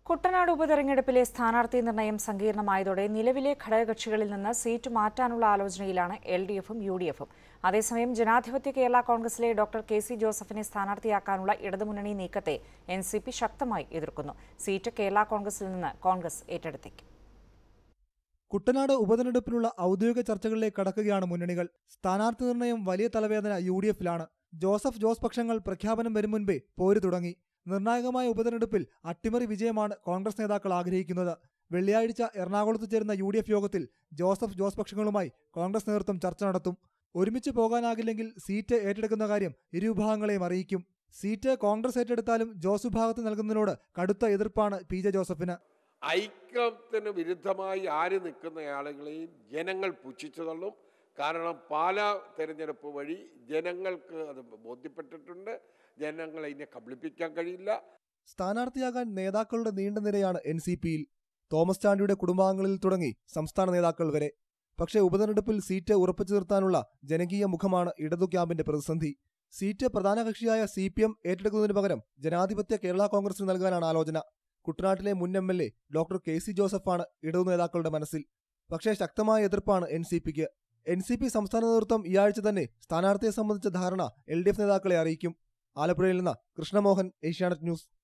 കുട്ടനാട് ഉപതെരഞ്ഞെടുപ്പിലെ സ്ഥാനാർത്ഥി നിർണയം സങ്കീർണമായതോടെ നിലവിലെ ഘടകകക്ഷികളിൽ നിന്ന് സീറ്റ് മാറ്റാനുള്ള ആലോചനയിലാണ് എൽ ഡി എഫും യു ഡി എഫും അതേസമയം ജനാധിപത്യ കേരള കോൺഗ്രസിലെ ഡോക്ടർ കെ സി ജോസഫിനെ സ്ഥാനാർത്ഥിയാക്കാനുള്ള ഇടതുമുന്നണി നീക്കത്തെ എൻ സി പി ശക്തമായി എതിർക്കുന്നു സീറ്റ് കേരള കോൺഗ്രസിൽ നിന്ന് കോൺഗ്രസ് ഏറ്റെടുത്തേക്കും കുട്ടനാട് ഉപതെരഞ്ഞെടുപ്പിനുള്ള ഔദ്യോഗിക ചർച്ചകളിലേക്ക് കടക്കുകയാണ് മുന്നണികൾ സ്ഥാനാർത്ഥി നിർണയം വലിയ തലവേദന യു ഡി എഫിലാണ് ജോസഫ് ജോസ് പക്ഷങ്ങൾ പ്രഖ്യാപനം വരും മുൻപേ പോര് തുടങ്ങി നിർണായകമായ ഉപതെരഞ്ഞെടുപ്പിൽ അട്ടിമറി വിജയമാണ് കോൺഗ്രസ് നേതാക്കൾ ആഗ്രഹിക്കുന്നത് വെള്ളിയാഴ്ച എറണാകുളത്ത് ചേരുന്ന യു ഡി എഫ് യോഗത്തിൽ ജോസഫ് ജോസ് പക്ഷങ്ങളുമായി കോൺഗ്രസ് നേതൃത്വം ചർച്ച നടത്തും ഒരുമിച്ച് പോകാനാകില്ലെങ്കിൽ സീറ്റ് ഏറ്റെടുക്കുന്ന കാര്യം ഇരുവിഭാഗങ്ങളെയും അറിയിക്കും സീറ്റ് കോൺഗ്രസ് ഏറ്റെടുത്താലും ജോസ് വിഭാഗത്ത് നൽകുന്നതിനോട് കടുത്ത എതിർപ്പാണ് പി ജെ ജോസഫിന് ഐക്യത്തിന് വിരുദ്ധമായി ആര് നിൽക്കുന്ന ആളുകളെയും ജനങ്ങൾ പുച്ഛിച്ചു തള്ളും കാരണം പാലാ തെരഞ്ഞെടുപ്പ് വഴി ജനങ്ങൾക്ക് അത് ബോധ്യപ്പെട്ടിട്ടുണ്ട് ജനങ്ങളെ ഇതിനെ കബളിപ്പിക്കാൻ കഴിയില്ല സ്ഥാനാർത്ഥിയാകാൻ നേതാക്കളുടെ നീണ്ട നിരയാണ് എൻ സി പിയിൽ തോമസ് ചാണ്ടിയുടെ കുടുംബാംഗങ്ങളിൽ തുടങ്ങി സംസ്ഥാന നേതാക്കൾ വരെ പക്ഷേ ഉപതെരഞ്ഞെടുപ്പിൽ സീറ്റ് ഉറപ്പിച്ചു നിർത്താനുള്ള ജനകീയ മുഖമാണ് ഇടതു ക്യാമ്പിന്റെ പ്രതിസന്ധി സീറ്റ് പ്രധാന കക്ഷിയായ സി പി എം ഏറ്റെടുക്കുന്നതിന് പകരം ജനാധിപത്യ കേരള കോൺഗ്രസിന് നൽകാനാണ് ആലോചന കുട്ടനാട്ടിലെ മുൻ M L A doctor K C ജോസഫാണ് ഇടതു നേതാക്കളുടെ മനസ്സിൽ പക്ഷേ ശക്തമായ എതിർപ്പാണ് എൻ സി പിക്ക് എൻ സി പി സംസ്ഥാന നേതൃത്വം ഈ ആഴ്ച തന്നെ സ്ഥാനാർത്ഥിയെ സംബന്ധിച്ച ധാരണ എൽ ഡി എഫ് നേതാക്കളെ അറിയിക്കും ആലപ്പുഴയിൽ നിന്ന് കൃഷ്ണമോഹൻ ഏഷ്യാനെറ്റ് ന്യൂസ്